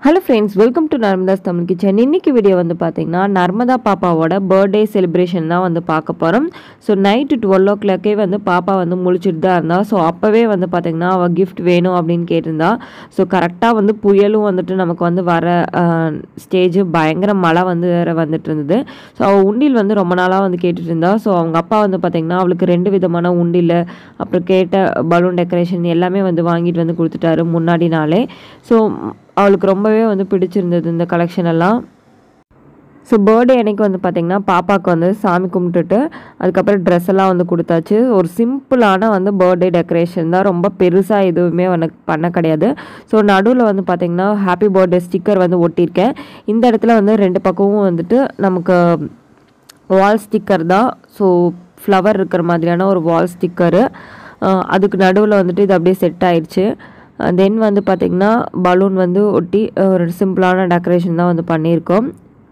hello friends welcome to Narmada's Tamil kitchen இன்னைக்கு video வந்து பார்த்தீங்கன்னா நர்மதா பாப்பாவோட பர்த்டே செலிப்ரேஷன் தான் வந்து பார்க்க போகிறோம் ஸோ நைட்டு டுவெல் ஓ கிளாக்கே வந்து பாப்பா வந்து முழிச்சிட்டு தான் இருந்தா ஸோ அப்போவே வந்து பார்த்தீங்கன்னா அவள் கிஃப்ட் வேணும் அப்படின்னு கேட்டிருந்தா ஸோ கரெக்டாக வந்து புயலும் வந்துட்டு நமக்கு வந்து வர ஸ்டேஜ் பயங்கர மழை வந்து வேற வந்துட்டு இருந்தது ஸோ அவள் உண்டில் வந்து ரொம்ப நாளாக வந்து கேட்டுட்டு இருந்தா ஸோ அவங்க அப்பா வந்து பார்த்தீங்கன்னா அவளுக்கு ரெண்டு விதமான உண்டில் அப்புறம் கேட்ட பலூன் டெக்கரேஷன் எல்லாமே வந்து வாங்கிட்டு வந்து கொடுத்துட்டாரு முன்னாடி நாளே ஸோ அவளுக்கு ரொம்பவே வந்து பிடிச்சிருந்தது இந்த கலெக்ஷன் எல்லாம் ஸோ பர்த்டே அன்னைக்கு வந்து பார்த்திங்கன்னா பாப்பாவுக்கு வந்து சாமி கும்பிட்டுட்டு அதுக்கப்புறம் ட்ரெஸ் எல்லாம் வந்து கொடுத்தாச்சு ஒரு சிம்பிளான வந்து பர்த்டே டெக்கரேஷன் தான் ரொம்ப பெருசாக எதுவுமே எனக்கு பண்ண கிடையாது ஸோ நடுவில் வந்து பார்த்திங்கன்னா ஹாப்பி பர்த்டே ஸ்டிக்கர் வந்து ஒட்டியிருக்கேன் இந்த இடத்துல வந்து ரெண்டு பக்கமும் வந்துட்டு நமக்கு வால் ஸ்டிக்கர் தான் ஸோ ஃப்ளவர் இருக்கிற மாதிரியான ஒரு வால் ஸ்டிக்கரு அதுக்கு நடுவில் வந்துட்டு இது அப்படியே செட் ஆயிடுச்சு தென் வந்து பார்த்திங்கன்னா பலூன் வந்து ஒட்டி ஒரு சிம்பிளான டெக்கரேஷன் தான் வந்து பண்ணியிருக்கோம்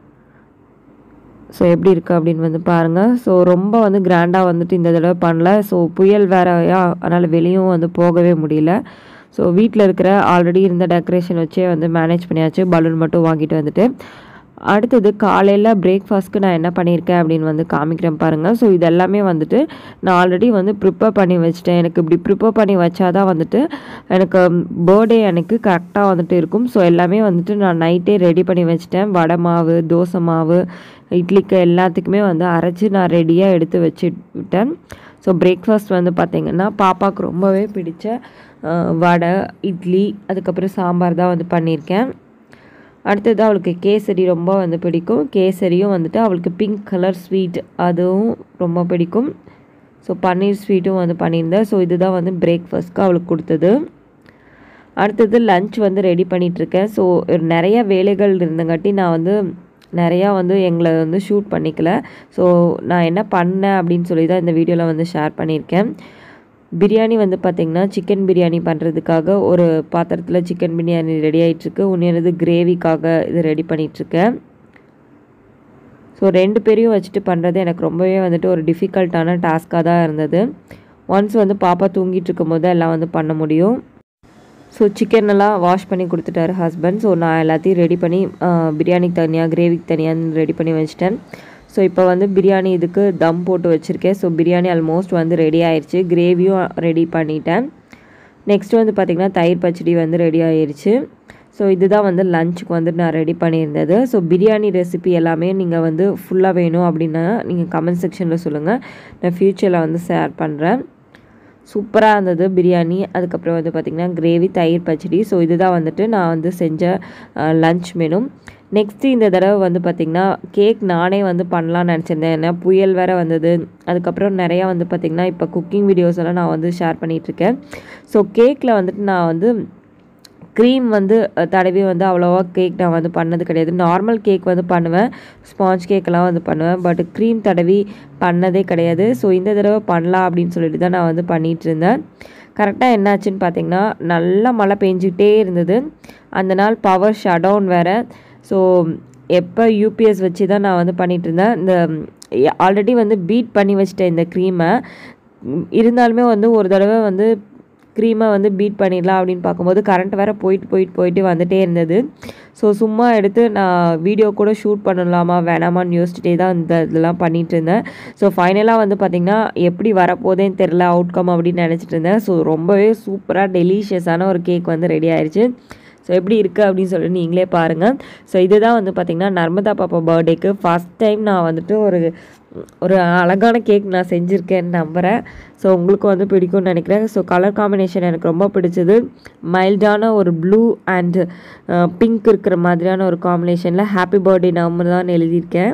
ஸோ எப்படி இருக்குது அப்படின்னு வந்து பாருங்கள் ஸோ ரொம்ப வந்து கிராண்டாக வந்துட்டு இந்த தடவை பண்ணல ஸோ புயல் வேறையா அதனால் வெளியும் வந்து போகவே முடியல ஸோ வீட்டில் இருக்கிற ஆல்ரெடி இருந்த டெக்கரேஷன் வச்சே வந்து மேனேஜ் பண்ணியாச்சு பலூன் மட்டும் வாங்கிட்டு வந்துட்டு அடுத்தது காலையில் பிரேக்ஃபாஸ்ட்க்கு நான் என்ன பண்ணியிருக்கேன் அப்படின்னு வந்து காமிக்கிறேன் பாருங்கள் ஸோ இது எல்லாமே வந்துட்டு நான் ஆல்ரெடி வந்து ப்ரிப்பேர் பண்ணி வச்சிட்டேன் எனக்கு இப்படி ப்ரிப்பேர் பண்ணி வச்சாதான் வந்துட்டு எனக்கு பர்த்டே எனக்கு கரெக்டாக வந்துட்டு இருக்கும் ஸோ எல்லாமே வந்துட்டு நான் நைட்டே ரெடி பண்ணி வச்சிட்டேன் வடை மாவு தோசை மாவு இட்லிக்கு எல்லாத்துக்குமே வந்து அரைச்சி நான் ரெடியாக எடுத்து வச்சு விட்டேன் ஸோ பிரேக்ஃபாஸ்ட் வந்து பார்த்திங்கன்னா பாப்பாவுக்கு ரொம்பவே பிடிச்ச வடை இட்லி அதுக்கப்புறம் சாம்பார் தான் வந்து பண்ணியிருக்கேன் அடுத்தது அவளுக்கு கேசரி ரொம்ப வந்து பிடிக்கும் கேசரியும் வந்துட்டு அவளுக்கு பிங்க் கலர் ஸ்வீட் அதுவும் ரொம்ப பிடிக்கும் ஸோ பன்னீர் ஸ்வீட்டும் வந்து பண்ணியிருந்தேன் ஸோ இதுதான் வந்து பிரேக்ஃபாஸ்ட்க்கு அவளுக்கு கொடுத்தது அடுத்தது லஞ்ச் வந்து ரெடி பண்ணிகிட்ருக்கேன் ஸோ நிறைய வேலைகள் இருந்தங்காட்டி நான் வந்து நிறையா வந்து எங்களை வந்து ஷூட் பண்ணிக்கல ஸோ நான் என்ன பண்ணேன் அப்படின்னு சொல்லி தான் இந்த வீடியோவில் வந்து ஷேர் பண்ணியிருக்கேன் பிரியாணி வந்து பார்த்திங்கன்னா சிக்கன் பிரியாணி பண்ணுறதுக்காக ஒரு பாத்திரத்தில் சிக்கன் பிரியாணி ரெடி ஆகிட்டுருக்கு உன்னியனது கிரேவிக்காக இது ரெடி பண்ணிகிட்ருக்கேன் ஸோ ரெண்டு பேரையும் வச்சுட்டு பண்ணுறது எனக்கு ரொம்பவே வந்துட்டு ஒரு டிஃபிகல்ட்டான டாஸ்க்காக தான் இருந்தது ஒன்ஸ் வந்து பாப்பா தூங்கிட்டு இருக்கும் போது எல்லாம் வந்து பண்ண முடியும் ஸோ சிக்கன் எல்லாம் வாஷ் பண்ணி கொடுத்துட்டாரு ஹஸ்பண்ட் ஸோ நான் எல்லாத்தையும் ரெடி பண்ணி பிரியாணிக்கு தனியாக கிரேவிக்கு தனியாக ரெடி பண்ணி வச்சிட்டேன் ஸோ இப்போ வந்து பிரியாணி இதுக்கு தம் போட்டு வச்சுருக்கேன் ஸோ பிரியாணி ஆல்மோஸ்ட் வந்து ரெடி ஆயிடுச்சு கிரேவியும் ரெடி பண்ணிட்டேன் நெக்ஸ்ட் வந்து பார்த்திங்கன்னா தயிர் பச்சடி வந்து ரெடி ஆயிடுச்சு ஸோ இதுதான் வந்து லஞ்சுக்கு வந்து நான் ரெடி பண்ணியிருந்தது ஸோ பிரியாணி ரெசிபி எல்லாமே நீங்கள் வந்து ஃபுல்லாக வேணும் அப்படின்னா நீங்கள் கமெண்ட் செக்ஷனில் சொல்லுங்கள் நான் ஃப்யூச்சரில் வந்து ஷேர் பண்ணுறேன் சூப்பராக இருந்தது பிரியாணி அதுக்கப்புறம் வந்து பார்த்திங்கன்னா கிரேவி தயிர் பச்சடி ஸோ இதுதான் வந்துட்டு நான் வந்து செஞ்ச லஞ்ச் மெனு நெக்ஸ்ட்டு இந்த தடவை வந்து பார்த்திங்கன்னா கேக் நானே வந்து பண்ணலான்னு நினச்சிருந்தேன் ஏன்னா புயல் வேறு வந்தது அதுக்கப்புறம் நிறையா வந்து பார்த்திங்கன்னா இப்போ குக்கிங் வீடியோஸ் எல்லாம் நான் வந்து ஷேர் பண்ணிகிட்ருக்கேன் ஸோ கேக்கில் வந்துட்டு நான் வந்து க்ரீம் வந்து தடவி வந்து அவ்வளோவா கேக் நான் வந்து பண்ணது கிடையாது நார்மல் கேக் வந்து பண்ணுவேன் ஸ்பாஞ்ச் கேக்கெல்லாம் வந்து பண்ணுவேன் பட் க்ரீம் தடவி பண்ணதே கிடையாது ஸோ இந்த தடவை பண்ணலாம் அப்படின்னு சொல்லிட்டு தான் நான் வந்து பண்ணிகிட்டு இருந்தேன் கரெக்டாக என்னாச்சுன்னு பார்த்தீங்கன்னா நல்லா மழை பெஞ்சிக்கிட்டே இருந்தது அந்த நாள் பவர் ஷட் டவுன் வேறு ஸோ எப்போ யூபிஎஸ் வச்சு தான் நான் வந்து பண்ணிகிட்டு இருந்தேன் இந்த ஆல்ரெடி வந்து பீட் பண்ணி வச்சிட்டேன் இந்த க்ரீமை இருந்தாலுமே வந்து ஒரு தடவை வந்து க்ரீமை வந்து பீட் பண்ணிடலாம் அப்படின்னு பார்க்கும்போது கரண்ட் வேறு போயிட்டு போயிட்டு போயிட்டு வந்துகிட்டே இருந்தது ஸோ சும்மா எடுத்து நான் வீடியோ கூட ஷூட் பண்ணலாமா வேணாமான்னு யோசிச்சுட்டே தான் இந்த இதெல்லாம் பண்ணிகிட்டு இருந்தேன் ஸோ ஃபைனலாக வந்து பார்த்திங்கன்னா எப்படி வரப்போதேன்னு தெரில அவுட்கம் அப்படின்னு நினச்சிட்டு இருந்தேன் ஸோ ரொம்பவே சூப்பராக டெலிஷியஸான ஒரு கேக் வந்து ரெடி ஆயிடுச்சு ஸோ எப்படி இருக்குது அப்படின்னு சொல்லிட்டு நீங்களே பாருங்கள் ஸோ இதுதான் வந்து பார்த்திங்கன்னா நர்மதா பாப்பா பர்த்டேக்கு ஃபஸ்ட் டைம் நான் வந்துட்டு ஒரு ஒரு அழகான கேக் நான் செஞ்சுருக்கேன்னு நம்புகிறேன் ஸோ உங்களுக்கு வந்து பிடிக்கும்னு நினைக்கிறேன் ஸோ கலர் காம்பினேஷன் எனக்கு ரொம்ப பிடிச்சது மைல்டான ஒரு ப்ளூ அண்டு பிங்க் இருக்கிற மாதிரியான ஒரு காம்பினேஷனில் ஹாப்பி பர்த்டே நம்பர் தான் எழுதியிருக்கேன்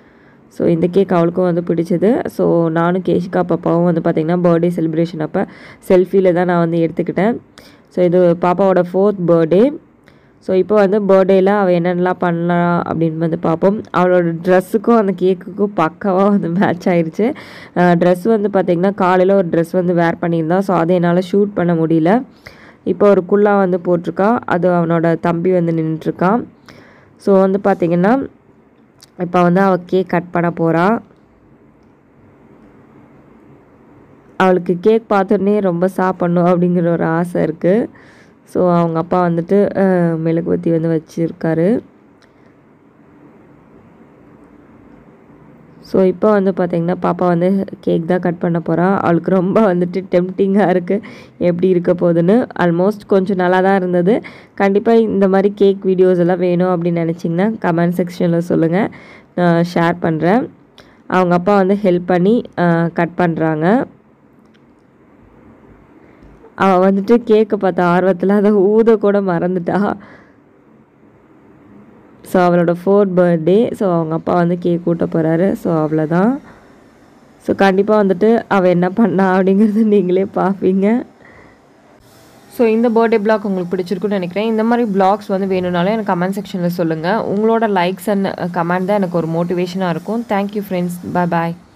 ஸோ இந்த கேக் அவளுக்கும் வந்து பிடிச்சது ஸோ நானும் கேஷிகா பாப்பாவும் வந்து பார்த்திங்கன்னா பர்த்டே செலிப்ரேஷன் அப்போ செல்ஃபியில் தான் நான் வந்து எடுத்துக்கிட்டேன் ஸோ இது பாப்பாவோட ஃபோர்த் பர்த்டே ஸோ இப்போ வந்து பர்த்டேயில் அவள் என்னென்னலாம் பண்ணலாம் அப்படின்னு வந்து பார்ப்போம் அவளோட ட்ரெஸ்ஸுக்கும் அந்த கேக்குக்கும் பக்காவாக வந்து மேட்ச் ஆயிடுச்சு ட்ரெஸ் வந்து பார்த்திங்கன்னா காலையில் ஒரு ட்ரெஸ் வந்து வேர் பண்ணியிருந்தான் ஸோ அதை என்னால் ஷூட் பண்ண முடியல இப்போ ஒரு குல்லா வந்து போட்டிருக்கா அது அவனோட தம்பி வந்து நின்றுட்டுருக்கான் ஸோ வந்து பார்த்திங்கன்னா இப்போ வந்து அவள் கேக் கட் பண்ண போகிறா அவளுக்கு கேக் பார்த்தோன்னே ரொம்ப சாப்பிட்ணும் அப்படிங்கிற ஒரு ஆசை இருக்குது ஸோ அவங்க அப்பா வந்துட்டு அஹ், மெழுகுவர்த்தி வந்து வச்சுருக்காரு ஸோ இப்போ வந்து பார்த்திங்கன்னா பாப்பா வந்து கேக் தான் கட் பண்ண போகிறா அவளுக்கு ரொம்ப வந்துட்டு டெம்டிங்காக இருக்குது எப்படி இருக்க போகுதுன்னு ஆல்மோஸ்ட் கொஞ்சம் நல்லா தான் இருந்தது கண்டிப்பாக இந்த மாதிரி கேக் வீடியோஸ் எல்லாம் வேணும் அப்படின்னு நினச்சிங்கன்னா கமெண்ட் செக்ஷனில் சொல்லுங்கள் நான் ஷேர் பண்ணுறேன் அவங்க அப்பா வந்து ஹெல்ப் பண்ணி கட் பண்ணுறாங்க அவள் வந்துட்டு கேக்கை பார்த்த ஆர்வத்தில் அதை ஊத கூட மறந்துட்டா ஸோ அவளோட ஃபோர்த் பர்த்டே ஸோ அவங்க அப்பா வந்து கேக் ஊட்ட போகிறாரு ஸோ அவ்வளோதான் ஸோ கண்டிப்பாக வந்துட்டு அவள் என்ன பண்ணா அப்படிங்கிறது நீங்களே பார்ப்பீங்க ஸோ இந்த பர்த்டே பிளாக் உங்களுக்கு பிடிச்சிருக்குன்னு நினைக்கிறேன் இந்த மாதிரி பிளாக்ஸ் வந்து வேணும்னாலும் எனக்கு கமெண்ட் செக்ஷனில் சொல்லுங்கள் உங்களோட லைக்ஸ் அண்ட் கமெண்ட் தான் எனக்கு ஒரு மோட்டிவேஷனாக இருக்கும் தேங்க்யூ ஃப்ரெண்ட்ஸ் பை பாய்